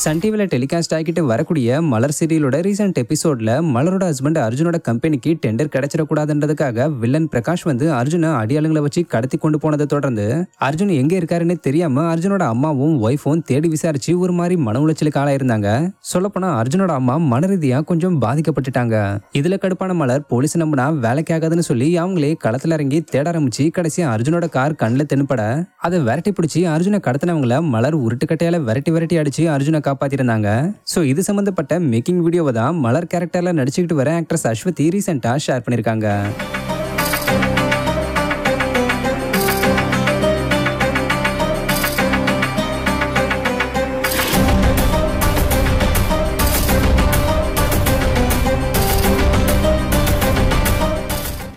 Sun டிவில telecast ஆகிட்டு வரக்கூடிய மலர் சீரியலோட ரீசெண்ட் எபிசோட்ல மலரோட ஹஸ்பண்ட் அர்ஜுனோட கம்பெனிக்கு டெண்டர் கிடைச்சிடக்கூடாதுன்றதுக்காக வில்லன் பிரகாஷ் வந்து அர்ஜுனை அடியாளுங்களை வச்சு கடத்தி கொண்டு போனதை தொடர்ந்து அர்ஜுன் எங்க இருக்காருன்னு தெரியாம அர்ஜுனோட அம்மாவும் ஒய்ஃபும் தேடி விசாரிச்சு ஒரு மாதிரி மன உளைச்சலுக்கு ஆளாயிருந்தாங்க சொல்லப்போனா அர்ஜுனோட அம்மா மன ரீதியா கொஞ்சம் பாதிக்கப்பட்டுட்டாங்க இதுல கடுப்பான மலர் போலீஸ் நம்பினா வேலைக்கு ஆகாதுன்னு சொல்லி அவங்களே களத்துல இறங்கி தேட ஆரம்பிச்சு கடைசி அர்ஜுனோட கார் கண்ணில் தென்பட அதை விரட்டி பிடிச்சி அர்ஜுனை கடத்தினவங்கள மலர் உருட்டுக்கட்டையால விரட்டி விரட்டி அடிச்சு அர்ஜுனை காப்பாத்திருந்தாங்க ஸோ இது சம்பந்தப்பட்ட மேக்கிங் வீடியோவை தான் மலர் கேரக்டர்ல நடிச்சுக்கிட்டு வர ஆக்ட்ரஸ் அஸ்வதி ரீசெண்டா ஷேர் பண்ணிருக்காங்க